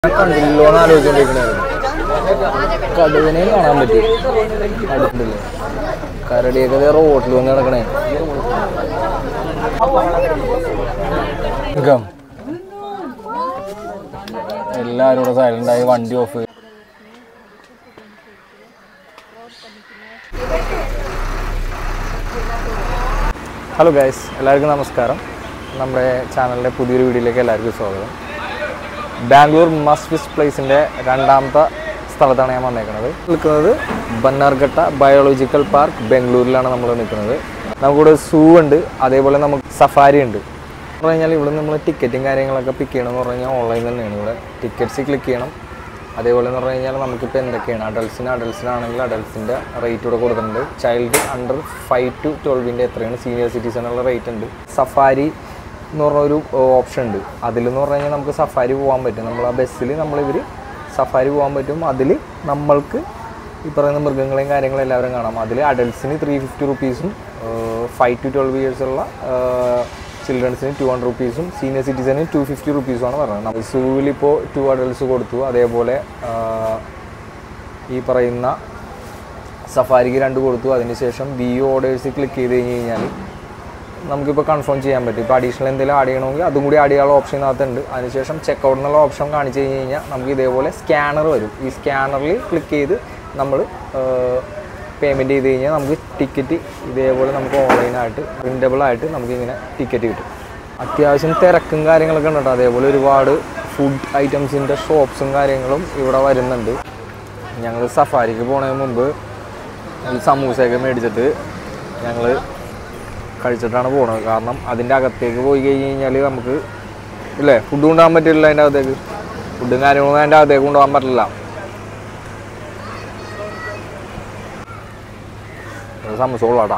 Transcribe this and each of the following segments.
ഞാൻ കണ്ടില്ലോ എന്ന് ആലോചിച്ചോണ്ടിരിക്കണായിരുന്നു കടുവനെയും കാണാൻ പറ്റി അടുത്തില്ലേ കരടിയൊക്കെ ദേ റോട്ടിൽ വന്ന് കിടക്കണേ ഗം. എല്ലാവരും കൂടെ സൈലന്റ് ആയി വണ്ടി ഓഫ് ഹലോ ഗൈസ് എല്ലാവർക്കും നമസ്കാരം നമ്മുടെ ചാനലിൻ്റെ പുതിയൊരു വീഡിയോയിലേക്ക് എല്ലാവർക്കും സ്വാഗതം ബാംഗ്ലൂർ മസ്വിസ് പ്ലേസിൻ്റെ രണ്ടാമത്തെ സ്ഥലത്താണ് ഞാൻ വന്നേക്കുന്നത് നിൽക്കുന്നത് ബന്നാർഘട്ട ബയോളജിക്കൽ പാർക്ക് ബാംഗ്ലൂരിലാണ് നമ്മൾ നിൽക്കുന്നത് നമുക്കിവിടെ സൂ ഉണ്ട് അതേപോലെ നമുക്ക് സഫാരി ഉണ്ട് എന്ന് പറഞ്ഞു കഴിഞ്ഞാൽ ഇവിടെ നമ്മൾ ടിക്കറ്റും കാര്യങ്ങളൊക്കെ പിക്ക് ചെയ്യണമെന്ന് പറഞ്ഞു കഴിഞ്ഞാൽ ഓൺലൈൻ തന്നെയാണ് ഇവിടെ ടിക്കറ്റ്സ് ക്ലിക്ക് ചെയ്യണം അതേപോലെ എന്ന് പറഞ്ഞു കഴിഞ്ഞാൽ നമുക്കിപ്പോൾ എന്തൊക്കെയാണ് അഡൽസിന് അഡൽസിനാണെങ്കിൽ അഡൽസിൻ്റെ റേറ്റ് ഇവിടെ കൊടുത്തിട്ടുണ്ട് ചൈൽഡ് അണ്ടർ ഫൈവ് ടു ട്വൽവിൻ്റെ എത്രയാണ് സീനിയർ സിറ്റിസണുള്ള റേറ്റ് ഉണ്ട് സഫാരി എന്ന് പറഞ്ഞൊരു ഓപ്ഷൻ ഉണ്ട് അതിലെന്ന് പറഞ്ഞു കഴിഞ്ഞാൽ നമുക്ക് സഫാരി പോകാൻ പറ്റും നമ്മൾ ആ ബസ്സിൽ നമ്മളിവർ സഫാരി പോകാൻ പറ്റും അതിൽ നമ്മൾക്ക് ഈ പറയുന്ന മൃഗങ്ങളെയും കാര്യങ്ങളും എല്ലാവരും കാണാം അതിൽ അഡൽസിന് ത്രീ ഫിഫ്റ്റി റുപ്പീസും ഫൈവ് ടു ട്വൽവ് ഇയേഴ്സുള്ള ചിൽഡ്രൻസിന് ടു ഹൺഡ്രഡ് റുപ്പീസും സീനിയർ സിറ്റിസണിന് ടു ഫിഫ്റ്റി റുപ്പീസുമാണ് പറയുന്നത് നമ്മൾ സൂവിൽ ഇപ്പോൾ ടു അഡൽസ് കൊടുത്തു അതേപോലെ ആ, ഈ പറയുന്ന സഫാരിക്ക് രണ്ട് കൊടുത്തു അതിനുശേഷം വി ഓർഡേഴ്സ് ക്ലിക്ക് ചെയ്ത് കഴിഞ്ഞ് കഴിഞ്ഞാൽ നമുക്കിപ്പോൾ കൺഫേം ചെയ്യാൻ പറ്റും ഇപ്പോൾ അഡീഷണൽ എന്തെങ്കിലും ആഡ് ചെയ്യണമെങ്കിൽ അതും കൂടി ആഡ് ചെയ്യാനുള്ള ഓപ്ഷൻ ഇതിനകത്തുണ്ട് അതിനുശേഷം ചെക്ക് ഔട്ട് എന്നുള്ള ഓപ്ഷൻ കാണിച്ച് കഴിഞ്ഞ് കഴിഞ്ഞാൽ നമുക്ക് ഇതേപോലെ സ്കാനർ വരും ഈ സ്കാനറിൽ ക്ലിക്ക് ചെയ്ത് നമ്മൾ പേയ്മെൻറ്റ് ചെയ്ത് കഴിഞ്ഞാൽ നമുക്ക് ടിക്കറ്റ് ഇതേപോലെ നമുക്ക് ഓൺലൈനായിട്ട് പ്രിൻ്റബിൾ ആയിട്ട് നമുക്ക് ഇങ്ങനെ ടിക്കറ്റ് കിട്ടും അത്യാവശ്യം തിരക്കും കാര്യങ്ങളൊക്കെ ഉണ്ട് കേട്ടോ അതേപോലെ ഒരുപാട് ഫുഡ് ഐറ്റംസിൻ്റെ ഷോപ്സും കാര്യങ്ങളും ഇവിടെ വരുന്നുണ്ട് ഞങ്ങൾ സഫാരിക്ക് പോണതിന് മുമ്പ് ഞങ്ങൾ സമൂസയൊക്കെ മേടിച്ചിട്ട് ഞങ്ങൾ കഴിച്ചിട്ടാണ് പോണത് കാരണം അതിൻ്റെ അകത്തേക്ക് പോയി കഴിഞ്ഞ് കഴിഞ്ഞാൽ നമുക്ക് ഇല്ലേ ഫുഡ് കൊണ്ടുപോകാൻ പറ്റില്ല അതിൻ്റെ അകത്തേക്ക് ഫുഡും കാര്യങ്ങളൊന്നും അതിൻ്റെ അകത്തേക്ക് കൊണ്ടുപോകാൻ പറ്റില്ല ഒരു സമൂസ കൊള്ളാട്ടാ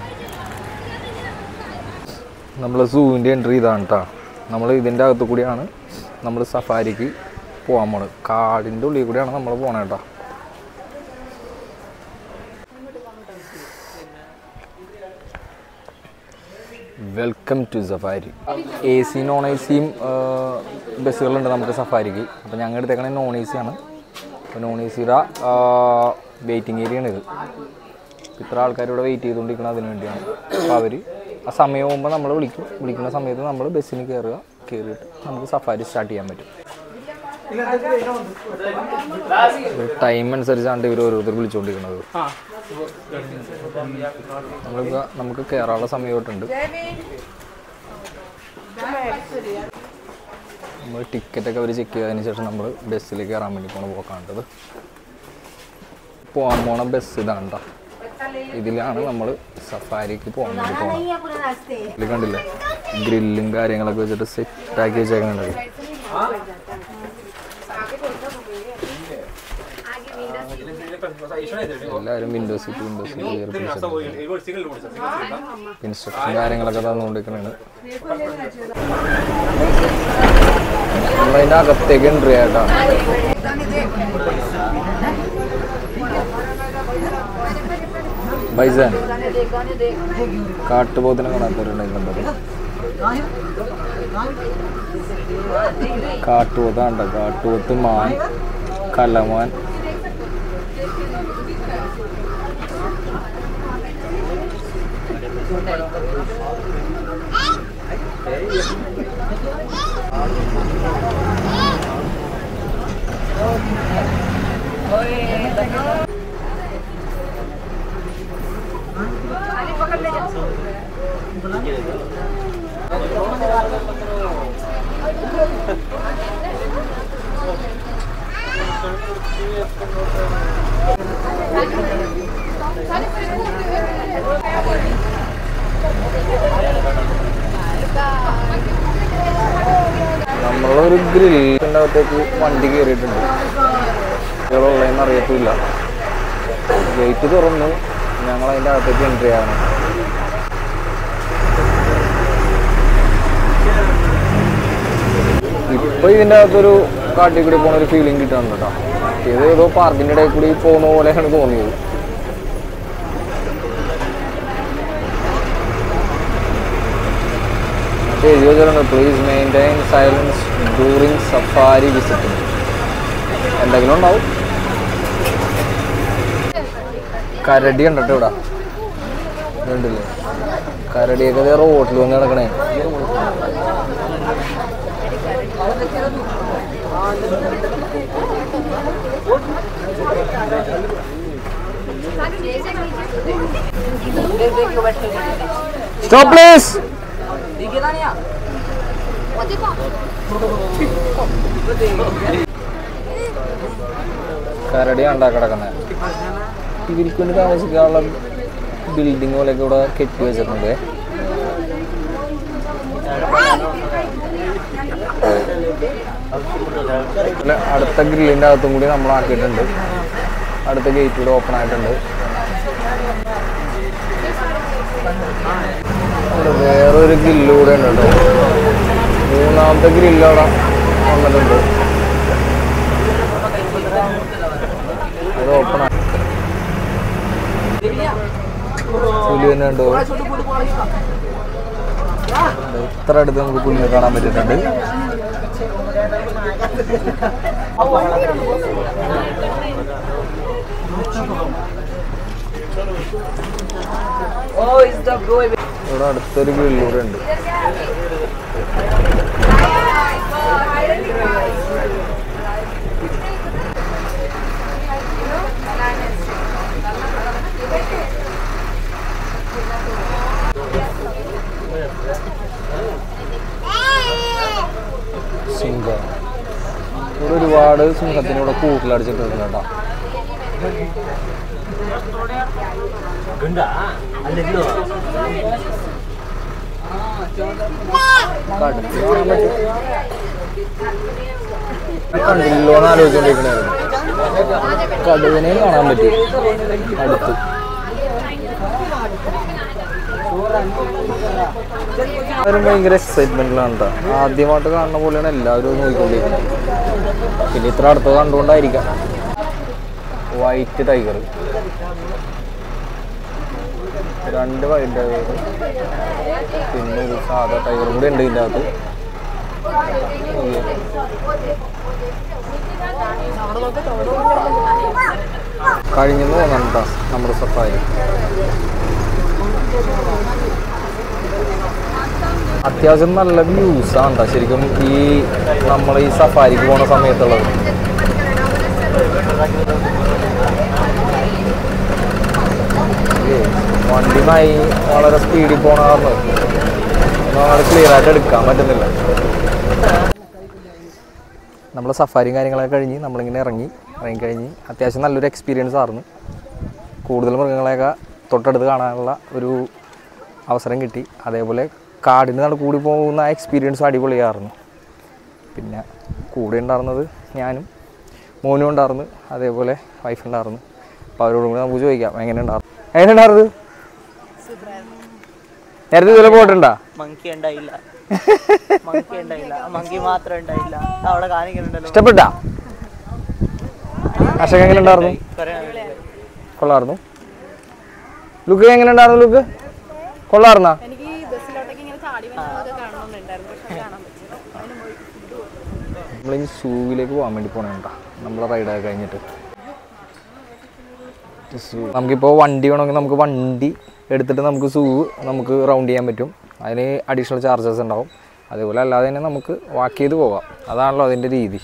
നമ്മൾ സൂവിൻ്റെ എൻട്രി ഇതാണ് കേട്ടോ നമ്മൾ ഇതിൻ്റെ അകത്ത് കൂടിയാണ് നമ്മൾ സഫാരിക്ക് പോകാൻ പോണത് കാടിൻ്റെ ഉള്ളിൽ കൂടിയാണ് നമ്മൾ പോണത് കേട്ടോ welcome to safari A C non A സിയും ബസ്സുകളുണ്ട് നമുക്ക് സഫാരിക്ക് അപ്പോൾ ഞങ്ങൾ എടുത്തേക്കണേ നോൺ എ സി ആണ് അപ്പോൾ നോൺ എ സിയുടെ വെയിറ്റിംഗ് ഏരിയ ആണ് ഇത് ഇത്ര ആൾക്കാർ ഇവിടെ വെയിറ്റ് ചെയ്തുകൊണ്ടിരിക്കുന്നത് അതിന് വേണ്ടിയാണ് അപ്പോൾ അവർ ആ സമയം ആകുമ്പോൾ നമ്മൾ വിളിക്കും വിളിക്കുന്ന സമയത്ത് നമ്മൾ ബസ്സിന് കയറുക കയറിയിട്ട് നമുക്ക് സഫാരി സ്റ്റാർട്ട് ചെയ്യാൻ പറ്റും ടൈം അനുസരിച്ചാണ് ഇവർ ഓരോരുത്തർ വിളിച്ചുകൊണ്ടിരിക്കുന്നത് നമ്മളിപ്പോൾ നമുക്ക് കയറാനുള്ള സമയമായിട്ടുണ്ട് നമ്മൾ ടിക്കറ്റൊക്കെ അവർ ചെക്ക് ചെയ്തതിന് ശേഷം നമ്മൾ ബസ്സിൽ കയറാൻ വേണ്ടി പോണ പോക്കാണ്ടത് പോകാൻ പോണ ബസ് ഇതാണ് ട്ടോ. ഇതിലാണ് നമ്മൾ സഫാരിക്ക് പോകാൻ വേണ്ടി പോകണം ഇതിൽ കണ്ടില്ലേ ഗ്രില്ലും കാര്യങ്ങളൊക്കെ വെച്ചിട്ട് സെറ്റാക്കി വെച്ചേക്കുന്നുണ്ട് എല്ലാവരും വിൻഡോ സീറ്റ് വിൻഡോ സീറ്റ് കയറി പിടിച്ചിട്ടുണ്ട് ഇൻസ്ട്രക്ഷൻ കാര്യങ്ങളൊക്കെ തന്നുകൊണ്ടിരിക്കണാണ് നമ്മളതിൻ്റെ അകത്തേക്ക് എൻട്രി ആയിട്ടാ ബൈസാൻ കാട്ടുപോത്തിനെ കാണാത്തവരുണ്ടായിരുന്നുണ്ടത് കാട്ടുപോത്താണ്ട കാട്ടുപോത്ത് മാൻ കലമാൻ നമ്മളൊരു ഗ്രില്ലിൻ്റെ അകത്തേക്ക് വണ്ടി കയറിയിട്ടുണ്ട് കുട്ടികളുള്ളതെന്ന് അറിയത്തില്ല ഗേറ്റ് തുറന്നു ഞങ്ങൾ അതിൻ്റെ അകത്തേക്ക് എൻട്രി ആവണം ഇപ്പൊ ഇതിൻ്റെ അകത്തൊരു കാട്ടിൽ കൂടി പോണ ഒരു ഫീലിംഗ് കിട്ടുന്നുണ്ട് കേട്ടോ ഇത് ഏതോ പാർക്കിൻ്റെ ഇടയിൽ കൂടി പോകുന്ന പോലെയാണ് തോന്നിയത് എഴുതി വെച്ചിട്ടുണ്ട് please maintain silence during safari visiting എന്തെങ്കിലും ഉണ്ടാവും കരടി കണ്ടിട്ട് ഇവിടെ കണ്ടില്ലേ കരടിയൊക്കെ ദേ റോട്ടിൽ വന്ന് കിടക്കണേ സ്റ്റോപ്പ് പ്ലീസ് കരടി കണ്ടാ കിടക്കുന്നത് ഇവർക്ക് വേണ്ടി താമസിക്കാനുള്ള ബിൽഡിംഗ് പോലെയൊക്കെ ഇവിടെ കെട്ടി വെച്ചിട്ടുണ്ട് അല്ല, അടുത്ത ഗ്രില്ലിൻ്റെ അകത്തും കൂടി നമ്മൾ ആക്കിയിട്ടുണ്ട് അടുത്ത ഗേറ്റ് കൂടെ ഓപ്പൺ ആയിട്ടുണ്ട് ഇവിടെ വേറൊരു ഗ്രില്ല് കൂടെ ഉണ്ട് കേട്ടോ മൂന്നാമത്തെ ഗ്രില്ല് അവിടെ വന്നിട്ടുണ്ട് അത് ഓപ്പൺ ആണ് പുലി തന്നെ ഉണ്ടോ ഇത്ര അടുത്ത് നമുക്ക് പുലിനെ കാണാൻ പറ്റിയിട്ടുണ്ട് ഇവിടെ അടുത്തൊരു ഗ്രില്ലൂടെ ഉണ്ട് സിംഹം ഇവിടെ ഒരുപാട് സിംഹത്തിന് ഇവിടെ കൂട്ടിലടിച്ചിട്ടുണ്ട് കേട്ടോ കടുത്ത് കാണാൻ പറ്റും. കണ്ടില്ലോ എന്ന് ആലോചിച്ചോണ്ടിരിക്കണായിരുന്നു കടുവിനെയും കാണാൻ പറ്റും അടുത്ത് എല്ലാവരും ഭയങ്കര എക്സൈറ്റ്മെന്റിലാണ് കേട്ടോ ആദ്യമായിട്ട് കാണുന്ന പോലെയാണ് എല്ലാവരും നോക്കിക്കൊണ്ടിരിക്കുന്നത് പിന്നെ ഇത്ര അടുത്ത് കണ്ടുകൊണ്ടായിരിക്കാം വൈറ്റ് ടൈഗർ രണ്ട് വൈറ്റ് ടൈഗർ പിന്നെ ഒരു സാധാ ടൈഗറും കൂടി ഉണ്ട് ഇതിൻ്റെ അകത്ത് അയ്യോ. കഴിഞ്ഞെന്ന് തോന്നണം കേട്ടോ നമ്മുടെ സഫാരി അത്യാവശ്യം നല്ല വ്യൂസ് ആണ് ട്ടോ ശരിക്കും ഈ നമ്മൾ ഈ സഫാരിക്ക് പോണ സമയത്തുള്ളത് ഏയ് വണ്ടി നൈ വളരെ സ്പീഡിൽ പോണ കാരണം നമ്മൾ ക്ലിയർ ആയിട്ട് എടുക്കാൻ പറ്റുന്നില്ല നമ്മൾ സഫാരിയും കാര്യങ്ങളൊക്കെ കഴിഞ്ഞ് നമ്മളിങ്ങനെ ഇറങ്ങി ഇറങ്ങി കഴിഞ്ഞ് അത്യാവശ്യം നല്ലൊരു എക്സ്പീരിയൻസ് ആയിരുന്നു കൂടുതൽ മൃഗങ്ങളെയൊക്കെ തൊട്ടടുത്ത് കാണാനുള്ള ഒരു അവസരം കിട്ടി അതേപോലെ കാടിന് നട കൂടി പോകുന്ന ആ എക്സ്പീരിയൻസ് അടിപൊളിയായിരുന്നു പിന്നെ കൂടെ ഉണ്ടായിരുന്നത് ഞാനും മോനും ഉണ്ടായിരുന്നു അതേപോലെ വൈഫ് ഉണ്ടായിരുന്നു അപ്പോൾ അവരോടും കൂടി നമുക്ക് ചോദിക്കാം എങ്ങനെ ഉണ്ടായിരുന്നു എങ്ങനെ ഉണ്ടായിരുന്നു നേരത്തെ ഇതുപോലെ പോയിട്ടുണ്ടോ മങ്കി ഉണ്ടായില്ല മങ്കി ഉണ്ടായില്ല മങ്കി മാത്രം ഉണ്ടായില്ല അവിടെ കാണിക്കുന്നുണ്ടല്ലോ ഇഷ്ടപ്പെട്ടാ അശോക് എങ്ങനെ ഉണ്ടായിരുന്നു കുറേ ആളുകൾ. കൊള്ളായിരുന്നു ലുക്ക് എങ്ങനെ ഉണ്ടായിരുന്നു ലുക്ക് കൊള്ളായിരുന്നാ എനിക്ക് ഈ ബസ്സിലോട്ടൊക്കെ ഇങ്ങനെ ചാടി വരുന്നതൊക്കെ കാണണമെന്നുണ്ടായിരുന്നു പക്ഷെ അത് കാണാൻ പറ്റില്ല അതിന് പോയി നമ്മളിനി സൂവിലേക്ക് പോകാൻ വേണ്ടി പോണേ കേട്ടോ നമ്മളെ റൈഡൊക്കെ കഴിഞ്ഞിട്ട് സൂ നമുക്കിപ്പോൾ വണ്ടി വേണമെങ്കിൽ നമുക്ക് വണ്ടി എടുത്തിട്ട് നമുക്ക് സൂ നമുക്ക് റൗണ്ട് ചെയ്യാൻ പറ്റും അതിന് അഡീഷണൽ ചാർജസ് ഉണ്ടാവും അതേപോലെ അല്ലാതെ തന്നെ നമുക്ക് വാക്ക് ചെയ്ത് പോകാം അതാണല്ലോ അതിൻ്റെ രീതി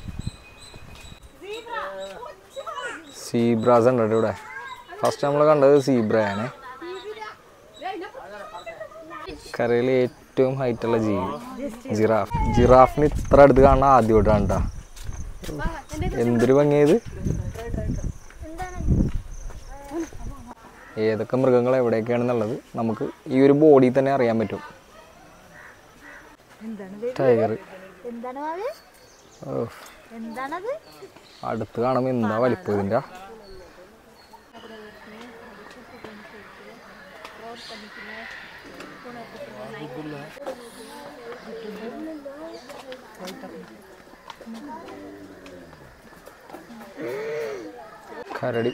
സീബ്രാസ് ഉണ്ട് ഇവിടെ ഫസ്റ്റ് നമ്മൾ കണ്ടത് സീബ്രയാണ് കരയിലെ ഏറ്റവും ഹൈറ്റുള്ള ജീവി ജിറാഫ് ജിറാഫിന് ഇത്ര അടുത്ത് കാണാൻ ആദ്യമായിട്ടാണ് കേട്ടോ എന്തൊരു ഭംഗിയത് ഏതൊക്കെ മൃഗങ്ങൾ എവിടെയൊക്കെയാണെന്നുള്ളത് നമുക്ക് ഈ ഒരു ബോഡി തന്നെ അറിയാൻ പറ്റും ടൈഗർ എന്താണ് മാവി എന്താണത് അടുത്ത് കാണുമ്പോൾ എന്താ വലിപ്പം ഇതിൻ്റെ കരടി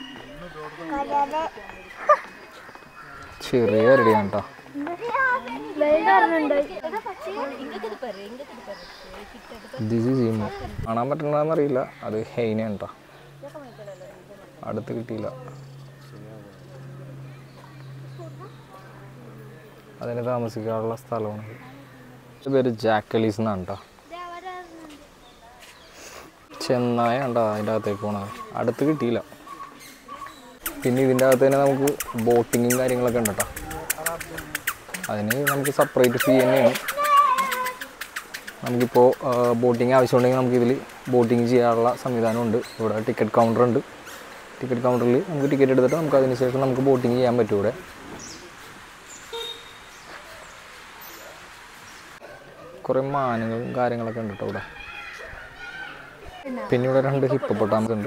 ചെറിയ കരടിയാണ് കേട്ടോ ദിസ് ഈസ് ഈമോ കാണാൻ പറ്റണമെന്ന് അറിയില്ല അത് ഹെയ്നാണ് കേട്ടോ അടുത്ത് കിട്ടിയില്ല അതിന് താമസിക്കാനുള്ള സ്ഥലമാണ് ഇത് പേര് ജാക്കലീസ് എന്നാണ് കേട്ടോ ചെന്നായ കണ്ടോ അതിൻ്റെ അകത്തേക്ക് പോണത് അടുത്ത് കിട്ടിയില്ല പിന്നെ ഇതിൻ്റെ അകത്ത് തന്നെ നമുക്ക് ബോട്ടിങ്ങും കാര്യങ്ങളൊക്കെ ഉണ്ട് കേട്ടോ അതിന് നമുക്ക് സെപ്പറേറ്റ് ഫീ തന്നെയാണ് നമുക്കിപ്പോൾ ബോട്ടിങ് ആവശ്യമുണ്ടെങ്കിൽ നമുക്കിതിൽ ബോട്ടിങ് ചെയ്യാനുള്ള സംവിധാനമുണ്ട് ഇവിടെ ടിക്കറ്റ് കൗണ്ടർ ഉണ്ട് ടിക്കറ്റ് കൗണ്ടറിൽ നമുക്ക് ടിക്കറ്റ് എടുത്തിട്ട് നമുക്ക് അതിന് ശേഷം നമുക്ക് ബോട്ടിങ് ചെയ്യാൻ പറ്റും ഇവിടെ കുറേ മാനുകളും കാര്യങ്ങളൊക്കെ ഉണ്ട് കേട്ടോ ഇവിടെ പിന്നെ ഇവിടെ രണ്ട് ഹിപ്പൊട്ടാമസ് ഉണ്ട്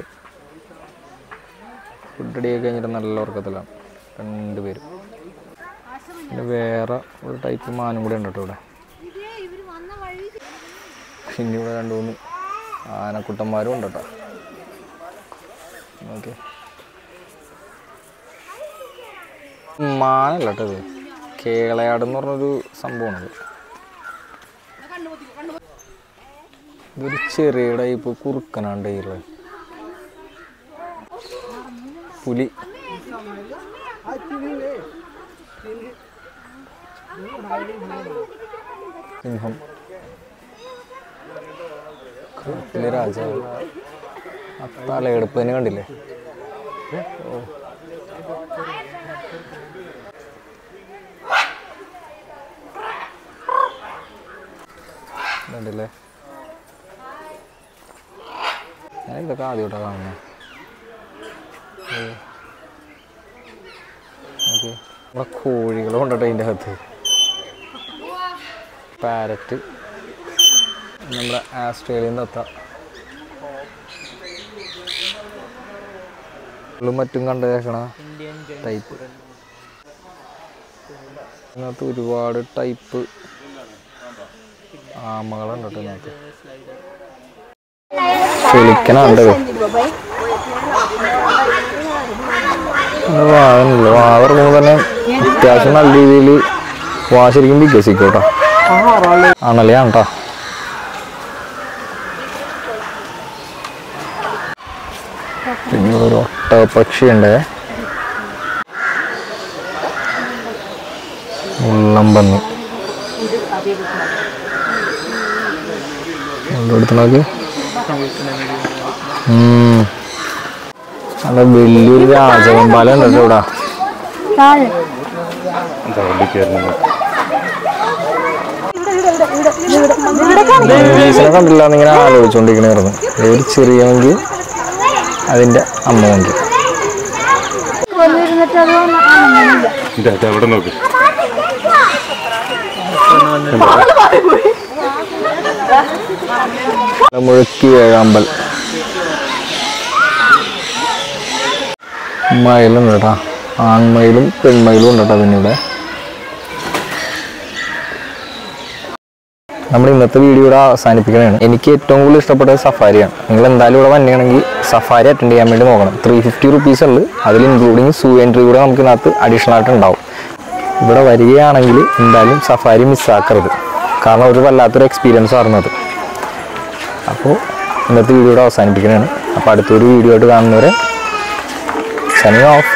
ഫുഡ് അടിയൊക്കെ കഴിഞ്ഞിട്ട് നല്ല ഉറക്കത്തിലാണ് രണ്ട് പേരും പിന്നെ വേറെ ഒരു ടൈപ്പ് മാനും കൂടെ ഉണ്ട് കേട്ടോ ഇവിടെ പിന്നെ ഇവിടെ രണ്ട് മൂന്ന് ആനക്കുട്ടന്മാരും ഉണ്ട് കേട്ടോ ഓക്കെ മാനല്ല കേട്ടോ ഇത് കേളയാട് എന്ന് പറഞ്ഞൊരു സംഭവമാണത് ഇതൊരു ചെറിയ ടൈപ്പ് കുറുക്കനാണ്ട് കയ്യിലുള്ളത് പുലി സിംഹം കാട്ടിലെ രാജാവ് ആ തലയെടുപ്പ് തന്നെ കണ്ടില്ലേ ഓ കണ്ടില്ലേ ഞാൻ ഇതൊക്കെ ആദ്യമായിട്ടാണ് കാണുന്നത് ഓക്കെ നമ്മുടെ കോഴികൾ കൊണ്ടിട്ട് അതിൻ്റെ അകത്ത് പാരറ്റ് നമ്മുടെ ആസ്ട്രേലിയൻ തത്ത ഉള്ളും മറ്റും കണ്ടേക്കണ ഇന്ത്യൻ ടൈപ്പ് ഇതിനകത്ത് ഒരുപാട് ടൈപ്പ് ആമകളുണ്ട് കേട്ടോ ഇതിനകത്ത് ചെളിക്കനുണ്ട് വാങ്ങുന്നില്ല വാതിറങ്ങുമ്പോൾ തന്നെ അത്യാവശ്യം നല്ല രീതിയിൽ വാ ശരിക്കും വികസിക്കും കേട്ടോ ആണല്ലേ ആണ് കേട്ടോ പിന്നെ ഒരു ഒട്ടപക്ഷിയുണ്ട് മുള്ളമ്പന്നി എടുത്ത് നോക്ക് ഉം. നല്ല വലിയൊരു രാജവെമ്പാലം ഉണ്ട് കേട്ടോ ഇവിടെ ഇംഗ്ലീഷിനെ കണ്ടില്ല എന്നിങ്ങനെ ആലോചിച്ചുകൊണ്ടിരിക്കണായിരുന്നു ഒരു ചെറിയ മങ്കി അതിന്റെ അമ്മ മങ്കി അവിടെ നോക്ക് മുഴക്കി വേഴാമ്പൽ മയിലും കേട്ടാ ആൺമയിലും പെൺമയിലും ഉണ്ട് കേട്ടോ പിന്നീട് നമ്മൾ ഇന്നത്തെ വീഡിയോ ഇവിടെ അവസാനിപ്പിക്കണതാണ് എനിക്ക് ഏറ്റവും കൂടുതൽ ഇഷ്ടപ്പെട്ടത് സഫാരിയാണ് നിങ്ങൾ എന്തായാലും ഇവിടെ വന്നെയാണെങ്കിൽ സഫാരി അറ്റൻഡ് ചെയ്യാൻ വേണ്ടി നോക്കണം ത്രീ ഫിഫ്റ്റി റുപ്പീസ് ഉള്ളു അതിൽ ഇൻക്ലൂഡിങ് സൂ എൻട്രി കൂടെ നമുക്ക് ഇതിനകത്ത് അഡീഷണൽ ആയിട്ട് ഉണ്ടാവും ഇവിടെ വരികയാണെങ്കിൽ എന്തായാലും സഫാരി മിസ്സാക്കരുത് കാരണം ഒരു വല്ലാത്തൊരു എക്സ്പീരിയൻസ് ആയിരുന്നത് അപ്പോൾ ഇന്നത്തെ വീഡിയോ ഇവിടെ അവസാനിപ്പിക്കുന്നതാണ് അപ്പോൾ അടുത്തൊരു വീഡിയോ ആയിട്ട് കാണുന്നവരെ സനി ഓഫ്